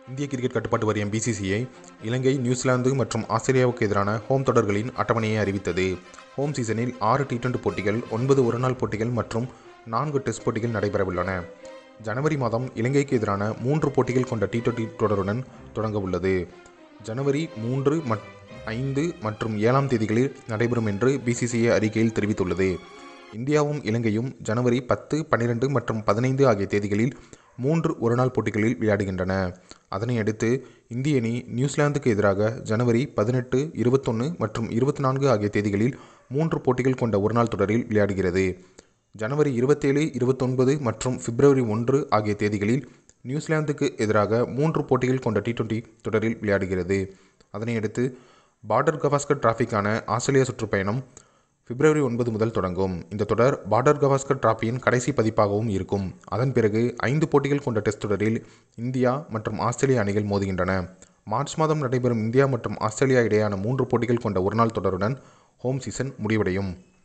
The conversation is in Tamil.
இந்திய கிரிக்கெட் கட்டுப்பாட்டு வாரியம் பிசிசிஐ இலங்கை நியூசிலாந்து மற்றும் ஆஸ்திரேலியாவுக்கு எதிரான ஹோம் தொடர்களின் அட்டவணையை அறிவித்தது ஹோம் சீசனில் ஆறு டி டுவெண்டி போட்டிகள் ஒன்பது ஒருநாள் போட்டிகள் மற்றும் நான்கு டெஸ்ட் போட்டிகள் நடைபெறவுள்ளன ஜனவரி மாதம் இலங்கைக்கு எதிரான மூன்று போட்டிகள் கொண்ட டி டுவெண்டி தொடருடன் தொடங்க உள்ளது ஜனவரி மூன்று மட் ஐந்து மற்றும் ஏழாம் தேதிகளில் நடைபெறும் என்று பிசிசிஐ அறிக்கையில் தெரிவித்துள்ளது இந்தியாவும் இலங்கையும் ஜனவரி பத்து பன்னிரெண்டு மற்றும் பதினைந்து ஆகிய தேதிகளில் மூன்று ஒருநாள் போட்டிகளில் விளையாடுகின்றன அதனை அடுத்து இந்திய அணி நியூசிலாந்துக்கு எதிராக ஜனவரி பதினெட்டு இருபத்தொன்று மற்றும் இருபத்தி நான்கு ஆகிய தேதிகளில் மூன்று போட்டிகள் கொண்ட ஒருநாள் தொடரில் விளையாடுகிறது ஜனவரி இருபத்தேழு இருபத்தொன்பது மற்றும் பிப்ரவரி ஒன்று ஆகிய தேதிகளில் நியூசிலாந்துக்கு எதிராக மூன்று போட்டிகள் கொண்ட டி டுவெண்டி தொடரில் விளையாடுகிறது அதனையடுத்து பார்டர் கவாஸ்கர் டிராஃபிக்கான ஆஸ்திரேலியா சுற்றுப்பயணம் பிப்ரவரி ஒன்பது முதல் தொடங்கும் இந்த தொடர் பார்டர் கவாஸ்கர் டிராஃபியின் கடைசி பதிப்பாகவும் இருக்கும் அதன் பிறகு ஐந்து போட்டிகள் கொண்ட டெஸ்ட் தொடரில் இந்தியா மற்றும் ஆஸ்திரேலியா அணிகள் மோதுகின்றன மார்ச் மாதம் நடைபெறும் இந்தியா மற்றும் ஆஸ்திரேலியா இடையேயான மூன்று போட்டிகள் கொண்ட ஒருநாள் தொடருடன் ஹோம் சீசன் முடிவடையும்